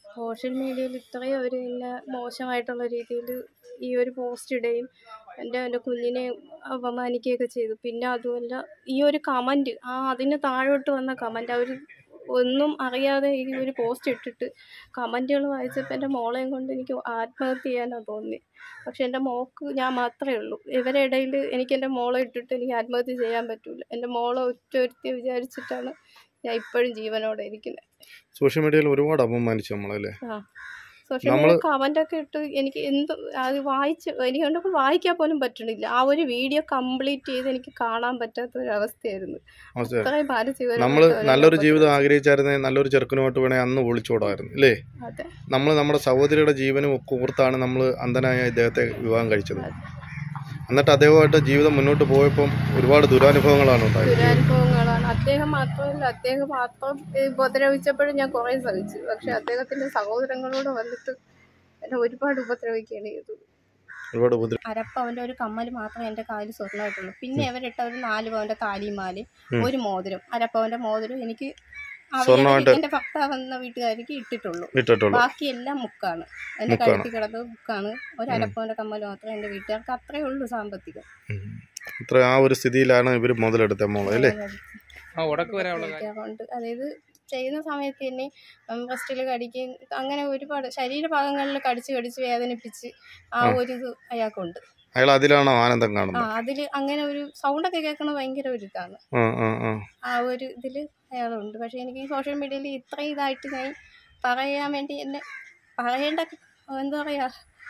Social മീഡിയയിൽ ഇത്രയും അവർ എന്നെ മോശമായിട്ടുള്ള രീതിയിൽ ഈ ഒരു പോസ്റ്റ് ഇടുകയും എൻ്റെ എൻ്റെ കുഞ്ഞിനെ അപമാനിക്കുകയൊക്കെ ചെയ്തു പിന്നെ അതുമല്ല ഈ ഒരു കമൻറ്റ് ആ അതിന് താഴോട്ട് വന്ന കമൻറ്റ് അവർ ഒന്നും അറിയാതെ ഈ ഒരു പോസ്റ്റ് ഇട്ടിട്ട് കമൻറ്റുകൾ വായിച്ചപ്പോൾ എൻ്റെ മോളെയും കൊണ്ട് എനിക്ക് ആത്മഹത്യ ചെയ്യാനാണ് തോന്നി പക്ഷെ എൻ്റെ മോക്ക് ഞാൻ മാത്രമേ ഉള്ളൂ ഇവരുടെ ഇടയിൽ എനിക്ക് എൻ്റെ മോളെ ഇട്ടിട്ട് എനിക്ക് ആത്മഹത്യ ചെയ്യാൻ പറ്റില്ല എൻ്റെ മോളെ ഒറ്റ ഒരുത്തി വിചാരിച്ചിട്ടാണ് ഞാൻ ഇപ്പോഴും ജീവനോടെ ഇരിക്കുന്നത് സോഷ്യൽ മീഡിയയിൽ ഒരുപാട് അപമാനിച്ചു നമ്മളല്ലേ ആ സോഷ്യൽ മീഡിയ കമൻ്റൊക്കെ ഇട്ട് എനിക്ക് എന്ത് അത് വായിച്ച് എനിക്ക് കൊണ്ട് വായിക്കാൻ പോലും പറ്റണില്ല ആ ഒരു വീഡിയോ കംപ്ലീറ്റ് ചെയ്ത് എനിക്ക് കാണാൻ പറ്റാത്ത ഒരു അവസ്ഥയായിരുന്നു അവസ്ഥ അത്രയും മാനസികപരമായിട്ട് നമ്മൾ ഒരു നല്ലൊരു അവസ്ഥ. ജീവിതം ആഗ്രഹിച്ചായിരുന്നെങ്കിൽ നല്ലൊരു ചെറുക്കനുമായിട്ട് വേണേൽ അന്ന് ഒളിച്ചോടായിരുന്നു അല്ലേ അതെ നമ്മൾ നമ്മുടെ സഹോദരിയുടെ ജീവനും ഒക്കെ ഓർത്താണ് നമ്മൾ അന്ധനായ ഇദ്ദേഹത്തെ വിവാഹം കഴിച്ചത് എന്നിട്ട് അദ്ദേഹമായിട്ട് ജീവിതം മുന്നോട്ട് പോയപ്പം ഒരുപാട് ദുരനുഭവങ്ങളാണ് ഉണ്ടായത് ദുരനുഭവങ്ങളാണ് അദ്ദേഹം മാത്രമല്ല അദ്ദേഹം മാത്രം ഈ ഉപദ്രവിച്ചപ്പോഴും ഞാൻ കുറേ സഹിച്ചു പക്ഷെ അദ്ദേഹത്തിന്റെ സഹോദരങ്ങളോട് വന്നിട്ട് എന്നെ ഒരുപാട് ഉപദ്രവിക്കുകയാണ് ചെയ്തത് ഒരുപാട് ഉപദ്രവം അരപ്പവന്റെ ഒരു കമ്മൽ മാത്രമേ എൻ്റെ കാലിൽ സ്വർണ്ണമായിട്ടുള്ളൂ പിന്നെ അവരിട്ട ഒരു നാല് പവന്റെ താലിമാല് ഒരു മോതിരം അരപ്പവന്റെ മോതിരം എനിക്ക് അവര് സ്വർണ്ണമായിട്ട് എൻ്റെ ഭർത്താവ് എന്ന വീട്ടുകാർക്ക് ഇട്ടിട്ടുള്ളൂ ഇട്ടിട്ടുള്ളൂ ബാക്കിയെല്ലാം മുക്കാണ് എൻ്റെ മുക്കാണ്. കഴുത്തിൽ കിടന്നത് മുക്കാണ് ഒരു അരപ്പവന്റെ കമ്മൽ മാത്രമേ എൻ്റെ വീട്ടുകാർക്ക് അത്രേ ഉള്ളൂ സാമ്പത്തികം ഉം. അത്ര ആ ഒരു സ്ഥിതിയിലാണ് ഇവർ മുതലെടുത്ത മോളെ അല്ലേ ആ ഉടക്ക് വരാനുള്ള കാര്യം കൊണ്ട് അതായത് ചെയ്യുന്ന സമയത്ത് തന്നെ ഫസ്റ്റിൽ കടിക്കുകയും അങ്ങനെ ഒരുപാട് ശരീരഭാഗങ്ങളിൽ കടിച്ച് കടിച്ച് വേദനിപ്പിച്ച് ആ ഒരു ഇത് അയാൾക്കുണ്ട് അയാൾ അതിലാണോ ആനന്ദം ആ കാണുന്നത് അതിൽ അങ്ങനെ ഒരു സൗണ്ടൊക്കെ കേൾക്കണത് ഭയങ്കര ഒരു ഇതാണ് ആ ആ ആ ആ ഒരു ഇതിൽ അയാളുണ്ട് പക്ഷേ എനിക്ക് ഈ സോഷ്യൽ മീഡിയയിൽ ഇത്രയും ഇതായിട്ട് ഞാൻ പറയാൻ വേണ്ടി എന്നെ പറയേണ്ട എന്താ പറയാ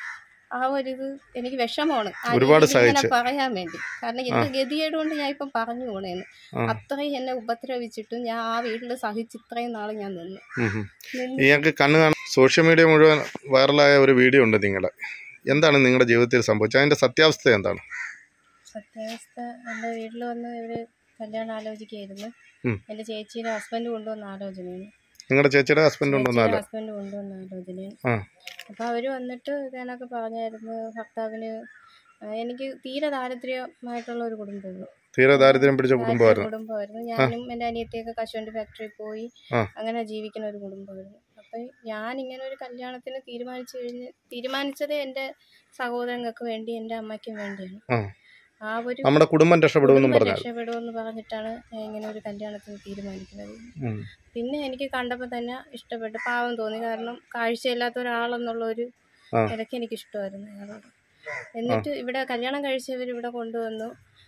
ആ ഒരു ഇത് എനിക്ക് വിഷമമാണ് ആ ഒരുപാട് രീതിയിൽ ഇങ്ങനെ സഹിച്ച്. പറയാൻ വേണ്ടി കാരണം എന്റെ ഗതികേട് കൊണ്ട് ഞാൻ ഇപ്പം പറഞ്ഞു പോണേന്ന് ആ. അത്രയും എന്നെ ഉപദ്രവിച്ചിട്ടും ഞാൻ ആ വീട്ടിൽ സഹിച്ച് ഇത്രയും നാൾ ഞാൻ നിന്നു ഉം, ഉം. നിന്ന് ഇയാൾക്ക് കണ്ണ് കാണാൻ സോഷ്യൽ മീഡിയ മുഴുവൻ വൈറലായ ഒരു വീഡിയോ ഉണ്ട് നിങ്ങളുടെ എന്താണ് നിങ്ങളുടെ ജീവിതത്തിൽ സംഭവിച്ചത് അതിന്റെ സത്യാവസ്ഥ എന്താണ് സത്യാവസ്ഥ എൻ്റെ വീട്ടിൽ വന്ന് ഇവര് കല്യാണം ആലോചിക്കായിരുന്നു ഉം. എൻ്റെ ചേച്ചിയുടെ ഹസ്ബൻഡ് കൊണ്ടുവന്ന ആലോചനയാണ് നിങ്ങളുടെ ചേച്ചിയുടെ ഹസ്ബൻഡ് ഉണ്ടെന്നല്ല ഹസ്ബൻഡ് കൊണ്ടുവന്ന ആലോചനയാണ് ആ അപ്പോൾ അവർ വന്നിട്ട് ഇതേണൊക്കെ പറഞ്ഞായിരുന്നു ഭർത്താവിന് ആ, എനിക്ക് തീരെ ദാരിദ്ര്യമായിട്ടുള്ള ഒരു കുടുംബമാണ് തീരെ ദാരിദ്ര്യം പിടിച്ച കുടുംബമായിരുന്നു കുടുംബമായിരുന്നു ഞാനും എൻ്റെ അനിയത്തിയൊക്കെ കശുവണ്ടി ഫാക്ടറിയിൽ പോയി ആ. അങ്ങനെ ജീവിക്കുന്ന ഒരു കുടുംബമായിരുന്നു അപ്പം ഞാൻ ഇങ്ങനെ ഒരു കല്യാണത്തിന് തീരുമാനിച്ചു കഴിഞ്ഞ് തീരുമാനിച്ചത് എൻ്റെ സഹോദരങ്ങൾക്ക് വേണ്ടി എൻ്റെ അമ്മയ്ക്കും വേണ്ടിയാണ് ആ ആ ഒരു നമ്മുടെ കുടുംബം രക്ഷപ്പെടുമെന്നും കുടുംബം പറഞ്ഞാൽ രക്ഷപ്പെടുമെന്ന് പറഞ്ഞിട്ടാണ് ഞാൻ ഇങ്ങനെ ഒരു കല്യാണത്തിന് തീരുമാനിക്കുന്നത് ഉം. പിന്നെ എനിക്ക് കണ്ടപ്പോൾ തന്നെ ഇഷ്ടപ്പെട്ടു പാവം തോന്നി കാരണം കാഴ്ചയില്ലാത്ത ഒരാളെന്നുള്ള ഒരു ആ. ഇടയ്ക്ക് എനിക്ക് ഇഷ്ടമായിരുന്നു അയാളോട് എന്നിട്ട് ഇവിടെ കല്യാണം കഴിച്ചവർ ഇവിടെ കൊണ്ടുവന്നു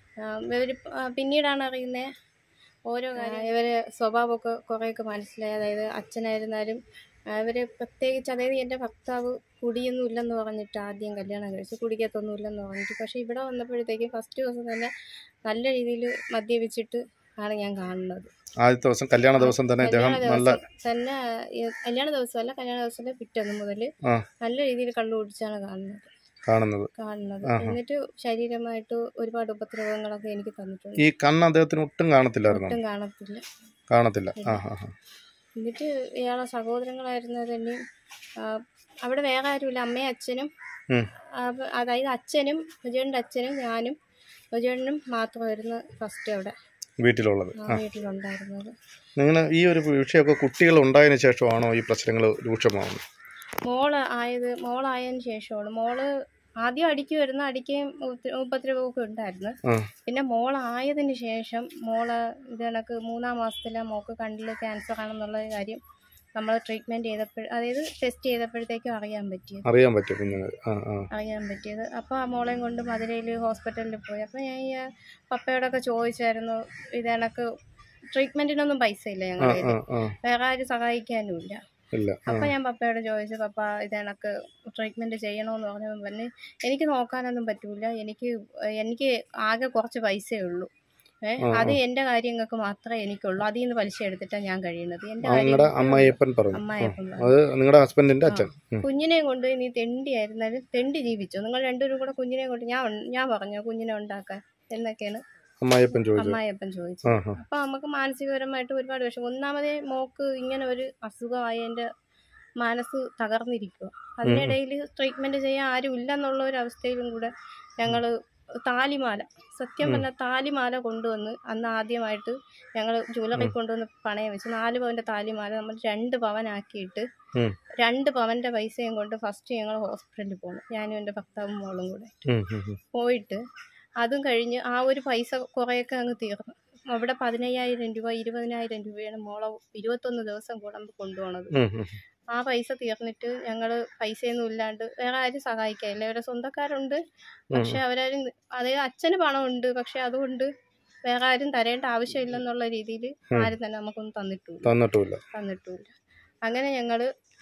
ഇവർ പിന്നീടാണ് അറിയുന്നത് ഓരോ കാര്യം ഇവരെ സ്വഭാവമൊക്കെ കുറേയൊക്കെ മനസ്സിലായി അതായത് അച്ഛനായിരുന്നാലും ഇവർ പ്രത്യേകിച്ച് അതായത് എൻ്റെ ഭർത്താവ് കുടിയൊന്നും ഇല്ലെന്ന് പറഞ്ഞിട്ട് ആദ്യം കല്യാണം കഴിച്ചു കുടിക്കത്തൊന്നും ഇല്ലെന്ന് പറഞ്ഞിട്ട് പക്ഷേ ഇവിടെ വന്നപ്പോഴത്തേക്കും ഫസ്റ്റ് ദിവസം തന്നെ നല്ല രീതിയിൽ മദ്യപിച്ചിട്ട് ആണ് ഞാൻ കാണുന്നത് ആദ്യത്തെ ദിവസം കല്യാണ ദിവസം തന്നെ ഇദ്ദേഹം കല്യാണ നല്ല ദിവസം തന്നെ ഈ കല്യാണ ദിവസമല്ല കല്യാണ ദിവസത്തിന്റെ പിറ്റേന്ന് മുതൽ ആ നല്ല രീതിയിൽ കള്ളു കുടിച്ചാണ് കാണുന്നത് കാണുന്നത് കാണുന്നത് ആഹാ. എന്നിട്ട് ശരീരമായിട്ട് ഒരുപാട് ഉപദ്രവങ്ങളൊക്കെ എനിക്ക് തന്നിട്ടുണ്ട് ഈ കണ്ണ് അദ്ദേഹത്തിന് ഒട്ടും കാണത്തില്ലായിരുന്നു ഒട്ടും കാണത്തില്ല കാണത്തില്ല ആ ആ ആ. എന്നിട്ട് ഇയാളെ സഹോദരങ്ങളായിരുന്ന തന്നെ ആ, അവിടെ വേറെ ആരുമില്ല അമ്മയും അച്ഛനും ഉം. അപ്പ- അതായത് അച്ഛനും വിജയൻ്റെ അച്ഛനും ഞാനും വിജയനും മാത്രമായിരുന്നു ഫസ്റ്റ് അവിടെ വീട്ടിലുള്ളത് ആ ആ വീട്ടിലുണ്ടായിരുന്നത് നിങ്ങൾ ഈ ഒരു വിഷയമൊക്കെ കുട്ടികൾ ഉണ്ടായതിനു ശേഷമാണോ ഈ പ്രശ്നങ്ങൾ രൂക്ഷമാവുന്നത് മോള് ആയത് മോളായതിനു ശേഷമാണ് മോള് ആദ്യം അടിക്കുമായിരുന്നു അടിക്കുകയും ഉപ- ഉപദ്രവമൊക്കെ ഉണ്ടായിരുന്നു ആ പിന്നെ മോളായതിന് ശേഷം മോള് ഇത് കണക്ക് മൂന്നാം മാസത്തിലെ മോക്ക് കണ്ണിൽ ക്യാൻസർ ആണെന്നുള്ള കാര്യം നമ്മൾ ട്രീറ്റ്മെൻറ്റ് ചെയ്തപ്പോൾ അതായത് ടെസ്റ്റ് ചെയ്തപ്പോഴത്തേക്കും അറിയാൻ പറ്റിയത് അറിയാൻ പറ്റും കുഞ്ഞുങ്ങൾ ആ ആ അറിയാൻ പറ്റിയത് അപ്പോൾ ആ മോളെയും കൊണ്ട് മധുരയിൽ ഹോസ്പിറ്റലിൽ പോയി അപ്പോൾ ഞാൻ ഈ ആ പപ്പയോടൊക്കെ ചോദിച്ചായിരുന്നു ഇത് കണക്ക് ട്രീറ്റ്മെൻറ്റിനൊന്നും പൈസ ഇല്ല ആ ഞങ്ങളുടെ ആ കയ്യിൽ ആ വേറെ ആരും സഹായിക്കാനും ഇല്ല ഇല്ല ആ അപ്പൊ ഞാൻ പപ്പയോട് ചോദിച്ചു പപ്പ ഇത് കണക്ക് ട്രീറ്റ്മെന്റ് ചെയ്യണമെന്ന് പറഞ്ഞപ്പോൾ പറഞ്ഞു എനിക്ക് നോക്കാനൊന്നും പറ്റൂല എനിക്ക് എനിക്ക് ആകെ കുറച്ച് പൈസയേ ഉള്ളൂ ഏ ആ, അത് എന്റെ കാര്യങ്ങൾക്ക് മാത്രമേ എനിക്കുള്ളൂ അതിൽ നിന്ന് പലിശ എടുത്തിട്ടാണ് ഞാൻ കഴിയുന്നത് എന്റെ നിങ്ങളുടെ അമ്മായിയപ്പൻ പറഞ്ഞു അമ്മായിയപ്പൻ പറഞ്ഞു. അത് നിങ്ങളുടെ ഹസ്ബൻഡിന്റെ അച്ഛൻ ഉം. കുഞ്ഞിനെയും കൊണ്ട് നീ തെണ്ടി ആയിരുന്നാലും തെണ്ടി ജീവിച്ചു നിങ്ങൾ രണ്ടുപേരും കൂടെ കുഞ്ഞിനെ കൊണ്ട് ഞാൻ ഉൺ- ഞാൻ പറഞ്ഞു കുഞ്ഞിനെ ഉണ്ടാക്കാൻ എന്നൊക്കെയാണ് അമ്മായിയപ്പൻ ചോദിച്ചു അമ്മായിയപ്പൻ ചോദിച്ചു ആ ആ അപ്പൊ നമുക്ക് മാനസികപരമായിട്ട് ഒരുപാട് വിഷമം ഒന്നാമതേ മോക്ക് ഇങ്ങനെ ഒരു അസുഖമായതിന്റെ മനസ്സ് തകർന്നിരിക്കുക അതിനിടയിൽ ട്രീറ്റ്മെന്റ് ചെയ്യാൻ ആരും ഇല്ലെന്നുള്ള ഒരു അവസ്ഥയിലും കൂടെ ഞങ്ങൾ താലിമാല സത്യം പറഞ്ഞാൽ താലിമാല കൊണ്ടുവന്ന് അന്ന് ആദ്യമായിട്ട് ഞങ്ങൾ ജ്വല്ലറി കൊണ്ടുവന്ന് പണയം വെച്ച് നാല് പവൻ്റെ താലിമാല നമ്മൾ രണ്ട് പവനാക്കിയിട്ട് ഉം. രണ്ട് പവൻ്റെ പൈസയും കൊണ്ട് ഫസ്റ്റ് ഞങ്ങൾ ഹോസ്പിറ്റലിൽ പോകണം ഞാനും എൻ്റെ ഭർത്താവും മോളും കൂടെ ഉം, ഉം, ഉം. പോയിട്ട് അതും കഴിഞ്ഞ് ആ ഒരു പൈസ കുറേയൊക്കെ അങ്ങ് തീർന്നു അവിടെ പതിനയ്യായിരം രൂപ ഇരുപതിനായിരം രൂപയാണ് മോളെ ഇരുപത്തൊന്ന് ദിവസം കൂടുമ്പോൾ കൊണ്ടുപോകണത് ഉം, ഉം. ആ പൈസ തീർന്നിട്ട് ഞങ്ങൾ പൈസയൊന്നും ഇല്ലാണ്ട് വേറെ ആരും സഹായിക്കാനില്ല അവരെ സ്വന്തക്കാരുണ്ട് പക്ഷെ അവരാരും അതായത് അച്ഛന് പണമുണ്ട് പക്ഷെ അതുകൊണ്ട് വേറെ ആരും തരേണ്ട ആവശ്യമില്ലെന്നുള്ള രീതിയിൽ ആരും തന്നെ നമുക്കൊന്നും തന്നിട്ടില്ല തന്നിട്ടുമില്ല തന്നിട്ടുമില്ല അങ്ങനെ ഞങ്ങൾ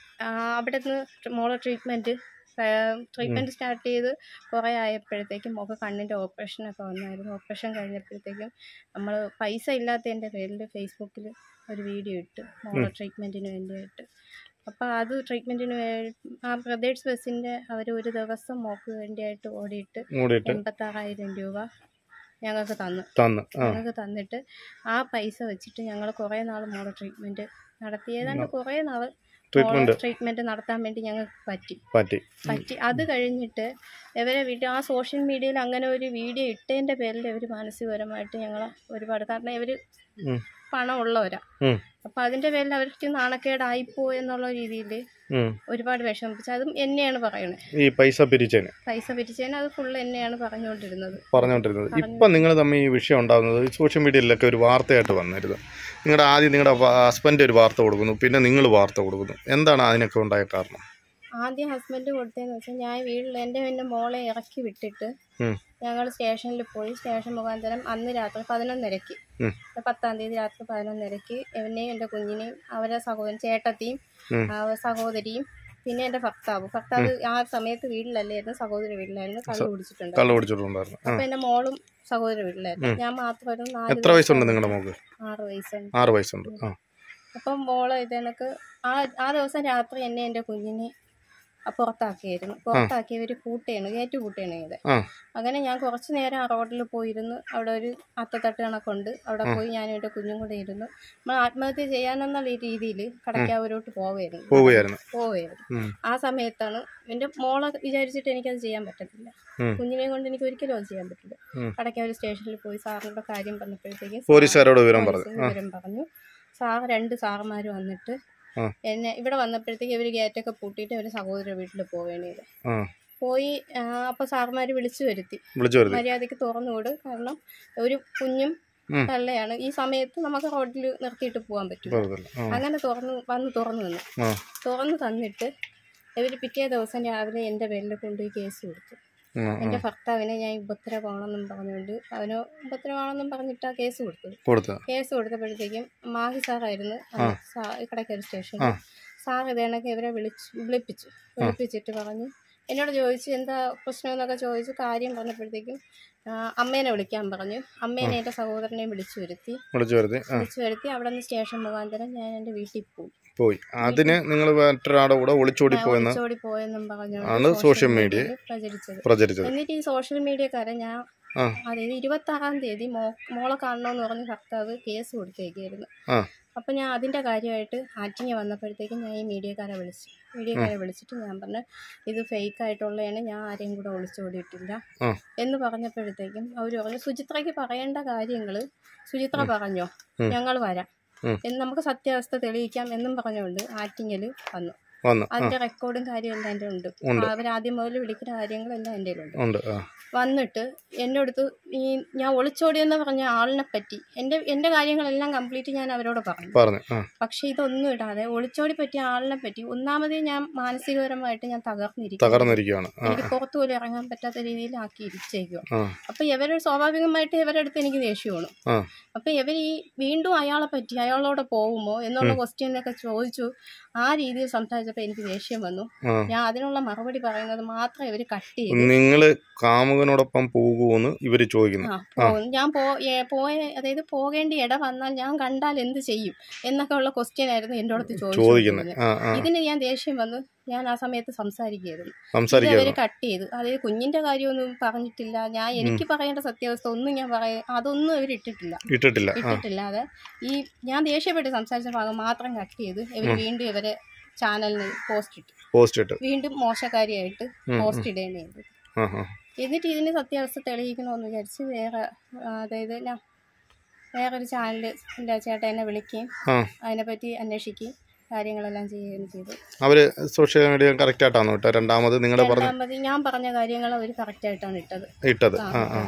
അവിടെ നിന്ന് മോളെ ട്രീറ്റ്മെൻറ്റ് ട്രീറ്റ്മെൻറ്റ് സ്റ്റാർട്ട് ചെയ്ത് കുറേ ആയപ്പോഴത്തേക്കും മുഖ കണ്ണിൻ്റെ ഓപ്പറേഷനൊക്കെ വന്നായിരുന്നു ഓപ്പറേഷൻ കഴിഞ്ഞപ്പോഴത്തേക്കും നമ്മൾ പൈസ ഇല്ലാത്തതിൻ്റെ പേരിൽ ഫേസ്ബുക്കിൽ ഒരു വീഡിയോ ഇട്ട് മോളെ ട്രീറ്റ്മെൻറ്റിന് വേണ്ടിയിട്ട് അപ്പോൾ അത് ട്രീറ്റ്മെൻറ്റിന് വേ ആ ബ്രദേഴ്സ് ബസ്സിൻ്റെ അവർ ഒരു ദിവസം മോക്ക് വേണ്ടിയായിട്ട് ഓടിയിട്ട് മൂടിയിട്ട് എൺപത്താറായിരം രൂപ ഞങ്ങൾക്ക് തന്നു തന്ന് ആ ഞങ്ങൾക്ക് തന്നിട്ട് ആ പൈസ വെച്ചിട്ട് ഞങ്ങൾ കുറേ നാൾ മോളെ ട്രീറ്റ്മെൻറ്റ് നടത്തി ഏതാണ്ട് കുറേ നാൾ ട്രീറ്റ്മെന്റ് ട്രീറ്റ്മെൻറ്റ് നടത്താൻ വേണ്ടി ഞങ്ങൾക്ക് പറ്റി പറ്റി പറ്റി അത് കഴിഞ്ഞിട്ട് ഇവരെ വീട്ടിൽ ആ സോഷ്യൽ മീഡിയയിൽ അങ്ങനെ ഒരു വീഡിയോ ഇട്ടതിൻ്റെ പേരിൽ ഇവർ മാനസികപരമായിട്ട് ഞങ്ങൾ ഒരുപാട് കാരണം ഇവർ ഉം. പണമുള്ളവരാ ഉം, അപ്പോൾ അതിൻ്റെ പേരിൽ അവർക്ക് നാണക്കേടായിപ്പോയി എന്നുള്ള രീതിയിൽ ഉം. ഒരുപാട് വിഷമിപ്പിച്ചു അതും എന്നെയാണ് പറയുന്നത് ഈ പൈസ പിരിച്ചതിന് പൈസ പിരിച്ചതിന് അത് ഫുള്ള് എന്നെയാണ് പറഞ്ഞുകൊണ്ടിരുന്നത് പറഞ്ഞുകൊണ്ടിരുന്നത് ഇപ്പം നിങ്ങൾ തമ്മിൽ ഈ വിഷയം ഉണ്ടാകുന്നത് സോഷ്യൽ മീഡിയയിലൊക്കെ ഒരു വാർത്തയായിട്ട് വന്നിരുന്നു നിങ്ങളുടെ ആദ്യം നിങ്ങളുടെ ഹസ്ബൻഡ് ഒരു വാർത്ത കൊടുക്കുന്നു പിന്നെ നിങ്ങൾ വാർത്ത കൊടുക്കുന്നു എന്താണ് അതിനൊക്കെ ഉണ്ടായ കാരണം ആദ്യം ഹസ്ബൻഡ് കൊടുത്തതെന്ന് വെച്ചാൽ ഞാൻ വീട്ടിൽ എൻ്റെ എൻ്റെ മോളെ ഇറക്കി വിട്ടിട്ട് ഉം. ഞങ്ങൾ സ്റ്റേഷനിൽ പോയി സ്റ്റേഷൻ മുഖാന്തരം അന്ന് രാത്രി പതിനൊന്നരയ്ക്ക് ഉം. പത്താം തീയതി രാത്രി പതിനൊന്നരയ്ക്ക് എന്നെയും എൻ്റെ കുഞ്ഞിനെയും അവരെ സഹോദരൻ ചേട്ടത്തിയും ഉം. ആ, സഹോദരിയും പിന്നെ എൻ്റെ ഭർത്താവ് ഭർത്താവ് ആ സമയത്ത് വീട്ടിലല്ലായിരുന്നു സഹോദരി വീട്ടിലായിരുന്നു കള്ളു കുടിച്ചിട്ടുണ്ട് കള്ളു പിടിച്ചിട്ടുണ്ടായിരുന്നു ആ അപ്പൊ എൻ്റെ മോളും സഹോദരി വീട്ടിലായിരുന്നു ഞാൻ മാത്രമായിരുന്നു നാല് എത്ര വയസ്സുണ്ട് നിങ്ങളുടെ മോക്ക് ആറ് വയസ്സുണ്ട് ആറ് വയസ്സുണ്ട് ആ അപ്പം മോള് ഇത് കണക്ക് ആ ആ ദിവസം രാത്രി എന്നെ എൻ്റെ കുഞ്ഞിനെ ആ പുറത്താക്കിയായിരുന്നു പുറത്താക്കി ഇവർ കൂട്ടുകയാണ് കയറ്റി കൂട്ടുകയാണ് ചെയ്തത് ആ അങ്ങനെ ഞാൻ കുറച്ച് നേരം ആ റോഡിൽ പോയിരുന്നു അവിടെ ഒരു അത്തത്തട്ട് കണക്കുണ്ട് അവിടെ പോയി ഞാനും എൻ്റെ കുഞ്ഞും കൂടെ ഇരുന്നു നമ്മൾ ആത്മഹത്യ ചെയ്യാനെന്നുള്ള രീതിയിൽ കടക്കാവൂരോട്ട് പോവുമായിരുന്നു പോവുകയായിരുന്നു പോവുമായിരുന്നു ഉം. ആ സമയത്താണ് എൻ്റെ മോളെ വിചാരിച്ചിട്ട് എനിക്കത് ചെയ്യാൻ പറ്റത്തില്ല ഉം. കുഞ്ഞിനെ കൊണ്ട് എനിക്ക് ഒരിക്കലും അത് ചെയ്യാൻ പറ്റില്ല ഉം. കടക്കാവൂർ സ്റ്റേഷനിൽ പോയി സാറിനോട് കാര്യം പറഞ്ഞപ്പോഴത്തേക്കും പോലീസുകാരോട് വിവരം പറഞ്ഞു പോലീസ് വിവരം പറഞ്ഞു സാർ രണ്ട് സാറന്മാർ വന്നിട്ട് ആ. എന്നെ ഇവിടെ വന്നപ്പോഴത്തേക്ക് ഇവർ ഗേറ്റൊക്കെ പൂട്ടിയിട്ട് ഇവർ സഹോദര വീട്ടിൽ പോവേണ്ടത് ആ പോയി ആ, അപ്പോൾ സാറന്മാർ വിളിച്ചു വരുത്തി വിളിച്ചു വരുത്തി മര്യാദയ്ക്ക് തുറന്നു വിട് കാരണം ഒരു കുഞ്ഞും ഉം. തള്ളയാണ് ഈ സമയത്ത് നമുക്ക് റോഡിൽ നിർത്തിയിട്ട് പോകാൻ പറ്റും വെറുതെ ആ അങ്ങനെ തുറന്നു വന്ന് തുറന്നു തന്നു ആ തുറന്നു തന്നിട്ട് ഇവർ പിറ്റേ ദിവസം രാവിലെ എൻ്റെ പേരിൽ കൊണ്ടുപോയി കേസ് കൊടുത്തു ആ, ആ. എൻ്റെ ഭർത്താവിനെ ഞാൻ ഉപദ്രവമാണെന്നും പറഞ്ഞുകൊണ്ട് അവന് ഉപദ്രവമാണെന്നും പറഞ്ഞിട്ടാ കേസ് കൊടുത്തത് കൊടുത്ത കേസ് കൊടുത്തപ്പോഴത്തേക്കും മാഹി സാറായിരുന്നു അന്ന് സാ- കടയ്ക്കൽ സ്റ്റേഷനിൽ ആ. സാർ ഇത് കണക്ക് ഇവരെ വിളിച്ച് വിളിപ്പിച്ചു വിളിപ്പിച്ചിട്ട് പറഞ്ഞു എന്നോട് ചോദിച്ചു എന്താ പ്രശ്നം എന്നൊക്കെ ചോദിച്ചു കാര്യം പറഞ്ഞപ്പോഴത്തേക്കും ആ, അമ്മേനെ വിളിക്കാൻ പറഞ്ഞു അമ്മേനെ എൻ്റെ സഹോദരനെ വിളിച്ചു വരുത്തി വിളിച്ചു വരുത്തി ആ വിളിച്ചു വരുത്തി അവിടെ നിന്ന് സ്റ്റേഷൻ മുഖാന്തരം ഞാൻ എൻ്റെ വീട്ടിൽ പോയി പോയി അതിന് നിങ്ങൾ മറ്റൊരാളുടെ കൂടെ ഒളിച്ചോടി പോയെന്ന് ഒളിച്ചോടി പോയെന്നും പറഞ്ഞു ആണ് social media പ്രചരിച്ചത് പ്രചരിച്ചത് എന്നിട്ട് ഈ സോഷ്യൽ മീഡിയക്കാരെ ഞാൻ ആ അതായത് ഇരുപത്തി ആറാം തീയതി മോ മോളെ കാണണമെന്ന് പറഞ്ഞ് ഭർത്താവ് കേസ് കൊടുത്തേക്കായിരുന്നു ആ അപ്പം ഞാൻ അതിൻ്റെ കാര്യമായിട്ട് ആറ്റിങ്ങ വന്നപ്പോഴത്തേക്കും ഞാൻ ഈ മീഡിയക്കാരെ വിളിച്ചു മീഡിയക്കാരെ വിളിച്ചിട്ട് ഞാൻ പറഞ്ഞു ഇത് ഫേക്ക് ആയിട്ടുള്ളതാണ് ഞാൻ ആരെയും കൂടെ ഒളിച്ചോടിയിട്ടില്ല ആ എന്ന് പറഞ്ഞപ്പോഴത്തേക്കും അവർ പറഞ്ഞു സുചിത്രയ്ക്ക് പറയേണ്ട കാര്യങ്ങൾ സുചിത്ര പറഞ്ഞോ ഞങ്ങൾ വരാം ഉം. എന്ന് നമുക്ക് സത്യാവസ്ഥ തെളിയിക്കാം എന്നും പറഞ്ഞുകൊണ്ട് ആറ്റിങ്ങൽ വന്നു വന്നു ആ അതിൻ്റെ റെക്കോർഡും കാര്യമെല്ലാം എൻ്റെ ഉണ്ട് അവരാദ്യം മുതൽ വിളിക്കുന്ന കാര്യങ്ങളെല്ലാം എൻ്റെ ഉണ്ട് ഉണ്ട് ആ വന്നിട്ട് എൻ്റെ അടുത്ത് ഈ ഞാൻ ഒളിച്ചോടിയെന്ന് പറഞ്ഞ ആളിനെ പറ്റി എൻ്റെ എൻ്റെ കാര്യങ്ങളെല്ലാം കംപ്ലീറ്റ് ഞാൻ അവരോട് പറഞ്ഞു പറഞ്ഞു ആ പക്ഷെ ഇതൊന്നും ഇടാതെ ഒളിച്ചോടി പറ്റിയ ആളിനെ പറ്റി ഒന്നാമതേ ഞാൻ മാനസികപരമായിട്ട് ഞാൻ തകർന്നിരിക്കും തകർന്നിരിക്കുകയാണ് ആ എനിക്ക് പുറത്തു പോലും ഇറങ്ങാൻ പറ്റാത്ത രീതിയിലാക്കി ഇരിച്ചേക്കുക ആ അപ്പൊ ഇവർ സ്വാഭാവികമായിട്ട് ഇവരുടെ അടുത്ത് എനിക്ക് ദേഷ്യമാണ് ആ അപ്പൊ ഇവർ ഈ വീണ്ടും അയാളെ പറ്റി അയാളോട് പോകുമോ എന്നുള്ള ക്വസ്റ്റ്യനൊക്കെ ചോദിച്ചു ആ രീതിയിൽ സംസാരിച്ചപ്പോൾ എനിക്ക് ദേഷ്യം വന്നു ആ ഞാൻ അതിനുള്ള മറുപടി പറയുന്നത് മാത്രം ഇവർ കട്ട് ചെയ്തു നിങ്ങൾ കാമുകനോടൊപ്പം പോകുമെന്ന് ഇവർ ചോദിക്കുന്നു ആ പോകും ഞാൻ പോ ഏ- പോയ അതായത് പോകേണ്ട ഇട വന്നാൽ ഞാൻ കണ്ടാൽ എന്ത് ചെയ്യും എന്നൊക്കെ ഉള്ള ക്വസ്റ്റ്യൻ ആയിരുന്നു എൻ്റെ അടുത്ത് ചോദിക്കുന്നത് ചോദിക്കുന്നത് ആ ആ ഇതിന് ഞാൻ ദേഷ്യം വന്ന് ഞാൻ ആ സമയത്ത് സംസാരിക്കുകയായിരുന്നു അവര് സംസാരിക്കായിരുന്നു കട്ട് ചെയ്തു അതായത് കുഞ്ഞിന്റെ കാര്യമൊന്നും പറഞ്ഞിട്ടില്ല ഞാൻ എനിക്ക് പറയേണ്ട സത്യാവസ്ഥ ഒന്നും ഞാൻ പറയ അതൊന്നും അവർ ഇട്ടിട്ടില്ല ഇട്ടിട്ടില്ല ആ ഇട്ടിട്ടില്ലാതെ ഈ ഞാൻ ദേഷ്യപ്പെട്ട് സംസാരിച്ച ഭാഗം മാത്രം കട്ട് ചെയ്ത് ഇവർ വീണ്ടും ഇവരെ ചാനലിന് പോസ്റ്റ് ഇട്ടു പോസ്റ്റ് ഇട്ട് വീണ്ടും മോശക്കാരിയായിട്ട് പോസ്റ്റ് ഇടുകയാണ് ചെയ്തത് ആ ആ എന്നിട്ട് ഇതിന് സത്യാവസ്ഥ തെളിയിക്കണമെന്ന് വിചാരിച്ച് വേറെ ആ, അതായത് ഞാൻ വേറൊരു ചാനലിൻ്റെ ചേട്ടൻ എന്നെ വിളിക്കുകയും ആ അതിനെപ്പറ്റി അന്വേഷിക്കുകയും കാര്യങ്ങളെല്ലാം ചെയ്യുകയും ചെയ്തു അവർ സോഷ്യൽ മീഡിയ കറക്റ്റായിട്ടാണോ ഇട്ടത് രണ്ടാമത് നിങ്ങൾ പറഞ്ഞ രണ്ടാമത് ഞാൻ പറഞ്ഞ കാര്യങ്ങൾ അവർ കറക്റ്റായിട്ടാണ് ഇട്ടത് ഇട്ടത് ആ ആ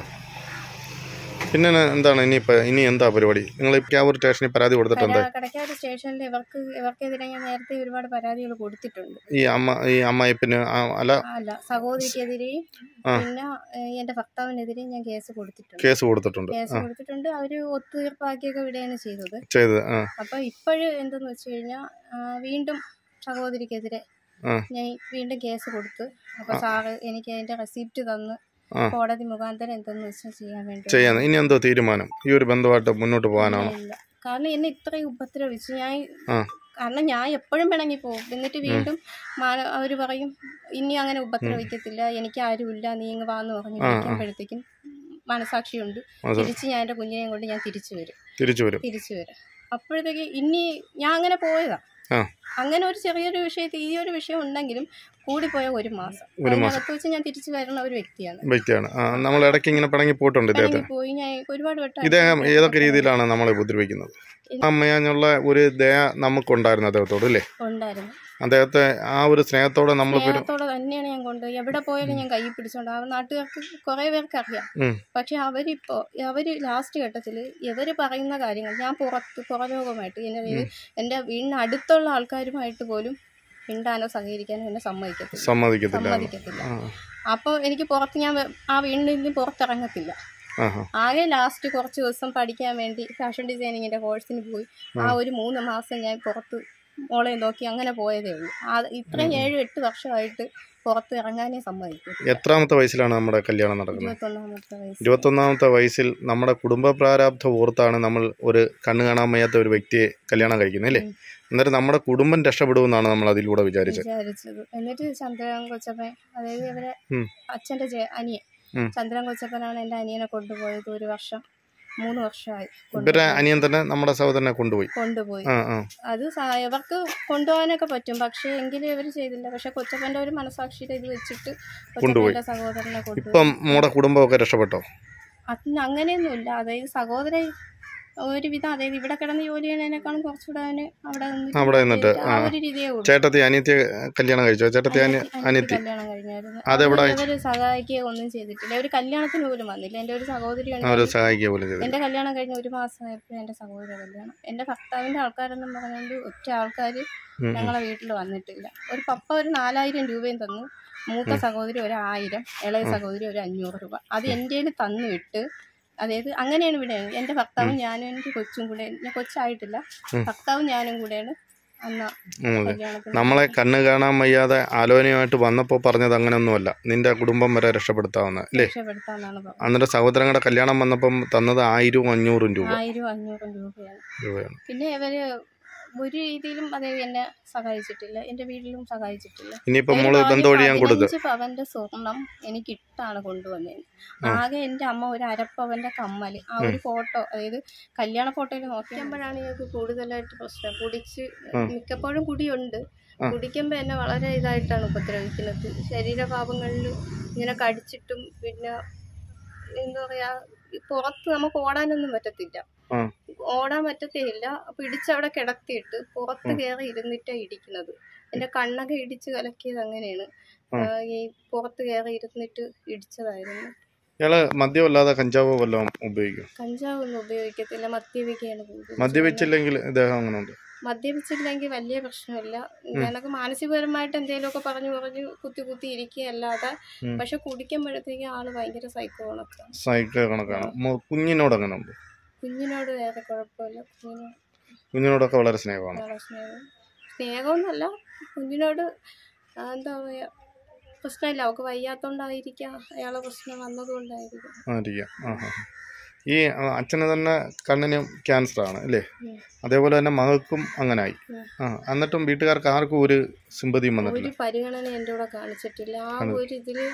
പിന്നെ എന്താണ് ഇനിയിപ്പോൾ ഇനി എന്താ പരിപാടി നിങ്ങൾ ക്യാവൂർ സ്റ്റേഷനിൽ പരാതി കൊടുത്തിട്ടുണ്ട് കട- കടക്കാട് സ്റ്റേഷനിൽ ഇവർക്ക് ഇവർക്കെതിരെ ഞാൻ നേരത്തെ ഒരുപാട് പരാതികൾ കൊടുത്തിട്ടുണ്ട് ഈ അമ്മ ഈ അമ്മായി പിന്നെ ആ, അല്ല അല്ല സഹോദരിക്കെതിരെയും ആ. പിന്നെ ഏഹ്, എൻ്റെ ഭർത്താവിനെതിരെയും ഞാൻ കേസ് കൊടുത്തിട്ടുണ്ട് കേസ് കൊടുത്തിട്ടുണ്ട് കേസ് കൊടുത്തിട്ടുണ്ട് അവർ ഒത്തുതീർപ്പാക്കിയൊക്കെ വിടുകയാണ് ചെയ്തത് ചെയ്തത് ആ അപ്പൊ ഇപ്പോഴും എന്തെന്ന് വെച്ച് കഴിഞ്ഞാൽ വീണ്ടും സഹോദരിക്കെതിരെ ആ. ഞാൻ വീണ്ടും കേസ് കൊടുത്തു അപ്പൊ സാറ് എനിക്ക് അതിന്റെ റെസിപ്റ്റ് തന്ന് ആ. കോടതി മുഖാന്തരം എന്തെന്ന് വെച്ചാൽ ചെയ്യാൻ വേണ്ടി ചെയ്യാൻ ഇനി എന്തോ തീരുമാനം ഈ ഒരു ബന്ധമായിട്ട് മുന്നോട്ട് പോകാനാണോ ഇല്ല. കാരണം എന്നെ ഇത്രയും ഉപദ്രവിച്ചു ഞാൻ ആ കാരണം ഞാൻ എപ്പോഴും പിണങ്ങി പോകും എന്നിട്ട് വീണ്ടും അവർ പറയും ഇനി അങ്ങനെ ഉപദ്രവിക്കത്തില്ല എനിക്ക് ആരുമില്ല നീ ഇങ്ങ് വാന്ന് പറഞ്ഞ് വിളിക്കുമ്പോഴത്തേക്കും മനസാക്ഷിയുണ്ട് അത് തിരിച്ച് ഞാൻ എൻ്റെ കുഞ്ഞിനെയും കൊണ്ട് ഞാൻ തിരിച്ചു വരും തിരിച്ചു വരും തിരിച്ചു വരാം അപ്പോഴത്തേക്ക് ഇനി ഞാൻ അങ്ങനെ പോയതാ ആ അങ്ങനെ ഒരു ചെറിയൊരു വിഷയത്തിൽ ഈ ഒരു വിഷയം ഉണ്ടെങ്കിലും കൂടിപ്പോയ ഒരു മാസം ഒരു മാസം. അതിനകത്ത് വെച്ച് ഞാൻ തിരിച്ചു വരുന്ന ഒരു വ്യക്തിയാണ് വ്യക്തിയാണ് ആ നമ്മൾ ഇടയ്ക്ക് ഇങ്ങനെ പിണങ്ങി പോയിട്ടുണ്ട് ഇദ്ദേഹത്തെ പിണങ്ങി പോയി ഞാൻ ഒരുപാട് വട്ടം ഇദ്ദേഹം ഏതൊക്കെ രീതിയിലാണ് നമ്മളെ ഉപദ്രവിക്കുന്നത് അമ്മയാഞ്ഞുള്ള ഒരു ദയ നമുക്കുണ്ടായിരുന്നു അദ്ദേഹത്തോട് അല്ലേ ഉണ്ടായിരുന്നു അദ്ദേഹത്തെ ആ ഒരു സ്നേഹത്തോടെ നമ്മൾ പെരു സ്നേഹത്തോടെ തന്നെയാണ് ഞാൻ കൊണ്ടുപോയി എവിടെ പോയാലും ഞാൻ കൈ പിടിച്ചോണ്ട് ആ നാട്ടുകാർക്ക് കുറെ പേർക്ക് അറിയാം ഉം. പക്ഷെ അവരിപ്പോ അവര് ലാസ്റ്റ് ഘട്ടത്തിൽ ഇവര് പറയുന്ന കാര്യങ്ങൾ ഞാൻ പുറത്ത് പുറലോകമായിട്ട് എന്നെ അതായത് എൻ്റെ വീടിന് അടുത്തുള്ള ആൾക്കാരുമായിട്ട് പോലും മിണ്ടാനോ സഹകരിക്കാനോ എന്നെ സമ്മതിക്കത്തില്ല സമ്മതിക്കത്തില്ല സമ്മതിക്കത്തില്ല ആ അപ്പോൾ എനിക്ക് പുറത്ത് ഞാൻ വെ- ആ വീടിൽ നിന്ന് പുറത്തിറങ്ങത്തില്ല ആ ആ. ആകെ ലാസ്റ്റ് കുറച്ച് ദിവസം പഠിക്കാൻ വേണ്ടി ഫാഷൻ ഡിസൈനിങ്ങിൻ്റെ കോഴ്സിന് പോയി ആ ഒരു മൂന്ന് മാസം ഞാൻ പുറത്ത് മോളെ നോക്കി അങ്ങനെ പോയതേ ഉള്ളൂ ആ ഇത്രയും ഏഴ് എട്ട് വർഷമായിട്ട് പുറത്ത് ഇറങ്ങാനേ സമ്മതിക്കും എത്രാമത്തെ വയസ്സിലാണ് നമ്മുടെ കല്യാണം നടക്കുന്നത് ഇരുപത്തൊന്നാമത്തെ വയസ്സ് ഇരുപത്തൊന്നാമത്തെ വയസ്സിൽ നമ്മുടെ കുടുംബ പ്രാരാബ്ധം ഓർത്താണ് നമ്മൾ ഒരു കണ്ണ് കാണാൻ വയ്യാത്ത ഒരു വ്യക്തിയെ കല്യാണം കഴിക്കുന്നത് അല്ലേ എന്നിട്ട് നമ്മുടെ കുടുംബം രക്ഷപ്പെടുമെന്നാണ് നമ്മൾ അതിലൂടെ വിചാരിച്ചത് വിചാരിച്ചത് എന്നിട്ട് ചന്ദ്രൻ കൊച്ചപ്പൻ അതായത് ഇവരെ ഉം. അച്ഛൻ്റെ ജെ അനിയൻ ഉം. ചന്ദ്രൻ കൊച്ചപ്പനാണ് എൻ്റെ അനിയനെ കൊണ്ടുപോയത് ഒരു വർഷം മൂന്ന് വർഷമായി ഇവരുടെ കൊണ്ടുപോയി. അനിയൻ തന്നെ നമ്മുടെ സഹോദരനെ കൊണ്ടുപോയി കൊണ്ടുപോയി ആ ആ അത് സ- ഇവർക്ക് കൊണ്ടുപോകാനൊക്കെ പറ്റും പക്ഷേ എങ്കിലും ഇവർ ചെയ്തില്ല പക്ഷെ കൊച്ചപ്പൻ്റെ ഒരു മനസാക്ഷിയുടെ ഇത് വെച്ചിട്ട് കൊണ്ടുപോയി. കൊച്ചപ്പൻ്റെ സഹോദരനെ കൊണ്ടുപോയി ഇപ്പം നമ്മുടെ കുടുംബമൊക്കെ രക്ഷപ്പെട്ടോ അതിന് അങ്ങനെയൊന്നുമില്ല അതായത് സഹോദരൻ ഒരുവിധം അതായത് ഇവിടെ കിടന്ന് ജോലി ചെയ്യണതിനേക്കാളും കുറച്ചുകൂടെ അവന് അവിടെ നിന്നിട്ട് അവിടെ നിന്നിട്ട്, ആ ആ. ഒരു രീതിയേ ഉള്ളൂ ചേട്ടത്തി അനിയത്തി കല്യാണം കഴിച്ചോ ചേട്ടത്തി അനി അനിയത്തി അനിയത്തി കല്യാണം കഴിഞ്ഞായിരുന്നു അതെവിടെ അവര് സഹായിക്കുകയോ ഒന്നും ചെയ്തിട്ടില്ല ഒരു കല്യാണത്തിന് പോലും വന്നില്ല എൻ്റെ ഒരു സഹോദരി അവരെ സഹായിക്കുക പോലും ചെയ്തു എൻ്റെ കല്യാണം കഴിഞ്ഞ് ഒരു മാസമായപ്പോൾ എൻ്റെ സഹോദര കല്യാണം എൻ്റെ ഭർത്താവിൻ്റെ ആൾക്കാരെന്നും പറഞ്ഞുകൊണ്ട് ഒറ്റ ആൾക്കാർ ഉം. ഞങ്ങളെ വീട്ടിൽ വന്നിട്ടില്ല ഒരു പപ്പ ഒരു നാലായിരം രൂപയും തന്നു മൂത്ത സഹോദരി ഒരു ആയിരം ഇളയ സഹോദരി ഒരു അഞ്ഞൂറ് രൂപ അത് എൻ്റെ കയ്യിൽ തന്നു വിട്ട് അതായത് അങ്ങനെയാണ് ഇവിടെ എൻ്റെ ഭർത്താവും ഞാനും എൻ്റെ കൊച്ചും കൂടെ ഞാൻ കൊച്ചായിട്ടില്ല ഭർത്താവും ഞാനും കൂടെയാണ് അന്ന് ഉം, അതെ. കല്യാണത്തിന് നമ്മളെ കണ്ണ് കാണാൻ വയ്യാതെ ആലോചനയുമായിട്ട് വന്നപ്പോൾ പറഞ്ഞത് അങ്ങനെയൊന്നുമല്ല നിന്റെ കുടുംബം വരെ രക്ഷപ്പെടുത്താവുന്ന അല്ലേ രക്ഷപ്പെടുത്താന്നാണ് പറഞ്ഞത് അന്നേരം സഹോദരങ്ങളുടെ കല്യാണം വന്നപ്പം തന്നത് ആയിരവും അഞ്ഞൂറും രൂപ ആയിരം അഞ്ഞൂറും രൂപയാണ് രൂപയാണ് പിന്നെ ഇവര് ഒരു രീതിയിലും അതായത് എന്നെ സഹായിച്ചിട്ടില്ല എൻ്റെ വീട്ടിലും സഹായിച്ചിട്ടില്ല ഇനിയിപ്പം ഒരു മോള് ആദ്യം ബന്ധം ഒഴിയാൻ കൊടുത്ത് പതിനഞ്ച് പവന്റെ സ്വർണം എനിക്ക് ഇട്ടാണ് കൊണ്ടുവന്നത് ആകെ എൻ്റെ അമ്മ ഒരു അരപ്പവന്റെ കമ്മല് ആ ഒരു ഫോട്ടോ അതായത് കല്യാണ ഫോട്ടോയിൽ നോക്കിയപ്പോഴാണ് ഞങ്ങൾക്ക് കൂടുതലായിട്ട് പ്രശ്നം കുടിച്ച് മിക്കപ്പോഴും കുടിയുണ്ട് കുടിക്കുമ്പോൾ എന്നെ വളരെ ഇതായിട്ടാണ് ഉപദ്രവിക്കുന്നത് ശരീരഭാഗങ്ങളിൽ ഇങ്ങനെ കടിച്ചിട്ടും പിന്നെ എന്താ പറയാ പുറത്ത് നമുക്ക് ഓടാനൊന്നും പറ്റത്തില്ല ആ ഓടാൻ പറ്റത്തേയില്ല പിടിച്ചവിടെ കിടത്തിയിട്ട് പുറത്ത് കയറി ഇരുന്നിട്ടാ ഇടിക്കുന്നത് എന്റെ കണ്ണൊക്കെ ഇടിച്ച് കലക്കിയത് അങ്ങനെയാണ് ആ, ഈ പുറത്ത് കയറി ഇരുന്നിട്ട് ഇടിച്ചതായിരുന്നു ഇയാള് മദ്യമല്ലാതെ കഞ്ചാവോ വല്ലതും ഉപയോഗിക്കും കഞ്ചാവൊന്നും ഉപയോഗിക്കത്തില്ല മദ്യപിക്കുകയാണ് കൂടുതൽ മദ്യപിച്ചില്ലെങ്കിൽ ഇദ്ദേഹം അങ്ങനെ ഉണ്ട് മദ്യപിച്ചില്ലെങ്കിൽ വലിയ പ്രശ്നമില്ല എനിക്ക് മാനസികപരമായിട്ട് എന്തെങ്കിലുമൊക്കെ പറഞ്ഞു പറഞ്ഞു കുത്തി കുത്തി ഇരിക്കുകയല്ലാതെ ഉം. പക്ഷെ കുടിക്കുമ്പോഴത്തേക്ക് ആള് ഭയങ്കര സൈക്കോ കണക്കാണ് സൈക്കിൾ കണക്കാണ് മോ- കുഞ്ഞിനോട് അങ്ങനെ ഉണ്ട് കുഞ്ഞിനോട് വേറെ കുഴപ്പമില്ല കുഞ്ഞിനോട് കുഞ്ഞിനോടൊക്കെ വളരെ സ്നേഹമാണ് വളരെ സ്നേഹം സ്നേഹമൊന്നുമല്ല കുഞ്ഞിനോട് ആ, എന്താ പറയുക പ്രശ്നമില്ല അവൾക്ക് വയ്യാത്തോണ്ടായിരിക്കാം അയാളെ പ്രശ്നം വന്നതുകൊണ്ടായിരിക്കും ആയിരിക്കാം ആ ആ ഈ ആ, അച്ഛന് തന്നെ കണ്ണിന് ക്യാൻസർ ആണ് അല്ലേ ഉം. അതേപോലെ തന്നെ മകൾക്കും അങ്ങനായി ഉം. ആ എന്നിട്ടും വീട്ടുകാർക്ക് ആർക്കും ഒരു സിമ്പതിയും വന്നിട്ടില്ല ഒരു പരിഗണന എൻ്റെ കൂടെ കാണിച്ചിട്ടില്ല ആ ഒരു ഇതില്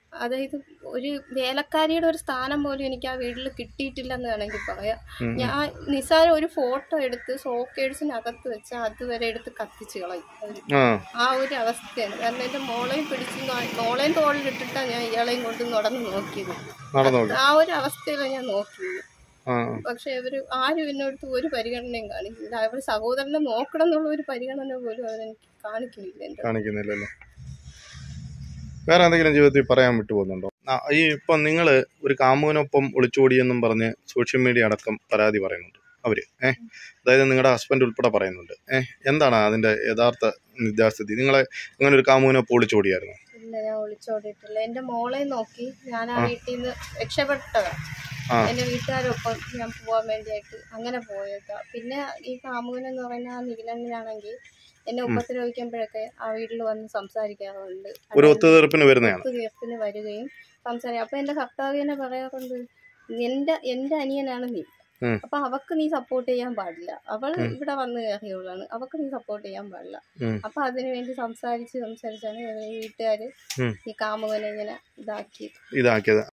അതായത് ഒരു വേലക്കാരിയുടെ ഒരു സ്ഥാനം പോലും എനിക്ക് ആ വീട്ടിൽ കിട്ടിയിട്ടില്ലെന്ന് വേണമെങ്കിൽ പറയാം ഉം. ഞാൻ നിസ്സാരം ഒരു ഫോട്ടോ എടുത്ത് ഷോക്കേഴ്സിനകത്ത് വെച്ച് അതുവരെ എടുത്ത് കത്തിച്ച് കളയും അവര്. ആ ആ ഒരു അവസ്ഥയാണ് കാരണം എൻ്റെ മോളെയും പിടിച്ച് ന- മോളെയും തോളിലിട്ടിട്ടാണ് ഞാൻ ഇയാളെയും കൊണ്ട് നടന്ന് നോക്കിയത് നടന്നു നോക്ക്. ആ ഒരു അവസ്ഥയിലാണ് ഞാൻ നോക്കിയത് ആ പക്ഷെ അവർ ആരും എന്നോടത്ത് ഒരു പരിഗണനയും കാണിക്കുന്നില്ല അവർ സഹോദരനെ നോക്കണം എന്നുള്ള ഒരു പരിഗണന പോലും അവരെനിക്ക് കാണിക്കുന്നില്ല എൻ്റെ കാണിക്കുന്നില്ലല്ലോ വേറെ എന്തെങ്കിലും ജീവിതത്തിൽ പറയാൻ വിട്ടു പോകുന്നുണ്ടോ ആ, ഈ ഇപ്പം നിങ്ങൾ ഒരു കാമുവിനൊപ്പം ഒളിച്ചോടിയെന്നും പറഞ്ഞ് സോഷ്യൽ മീഡിയ അടക്കം പരാതി പറയുന്നുണ്ട് അവർ ഏഹ് അതായത് നിങ്ങളുടെ ഹസ്ബൻഡ് ഉൾപ്പെടെ പറയുന്നുണ്ട് ഏഹ് എന്താണ് അതിൻ്റെ യഥാർത്ഥ നിജാസ്ഥിതി നിങ്ങളെ അങ്ങനെ ഒരു കാമുവിനൊപ്പം ഒളിച്ചോടിയായിരുന്നു ഇല്ല ഞാൻ ഒളിച്ചോടിയിട്ടില്ല എൻ്റെ മോളെ നോക്കി ഞാൻ ആ വീട്ടിൽ നിന്ന് രക്ഷപ്പെട്ടതാ ആ. എൻ്റെ വീട്ടുകാരൊപ്പം ഞാൻ പോവാൻ വേണ്ടിയായിട്ട് അങ്ങനെ പോയതാ പിന്നെ ഈ കാമുകൻ എന്ന് പറയുന്ന ആ നീലനാണെങ്കിൽ എന്നെ ഉപദ്രവിക്കുമ്പോഴൊക്കെ ആ വീട്ടിൽ വന്ന് സംസാരിക്കാറുണ്ട് ഒരു ഒത്തുതീർപ്പിന് വരുന്നതാണ് തീർപ്പിന് വരികയും സംസാരിക്കും അപ്പൊ എന്റെ ഭർത്താവ് തന്നെ പറയാറുണ്ട് എന്റെ എന്റെ അനിയനാണ് നീ ഉം. അപ്പൊ അവക്ക് നീ സപ്പോർട്ട് ചെയ്യാൻ പാടില്ല അവൾ ഇവിടെ വന്ന് കയറിയവളാണ് അവക്ക് നീ സപ്പോർട്ട് ചെയ്യാൻ പാടില്ല ഉം. അപ്പൊ അതിനു വേണ്ടി സംസാരിച്ച് സംസാരിച്ചാണ് ഈ വീട്ടുകാര് ഉം. ഈ കാമുകനെ ഇങ്ങനെ ഇതാക്കി ഇതാക്കിയത്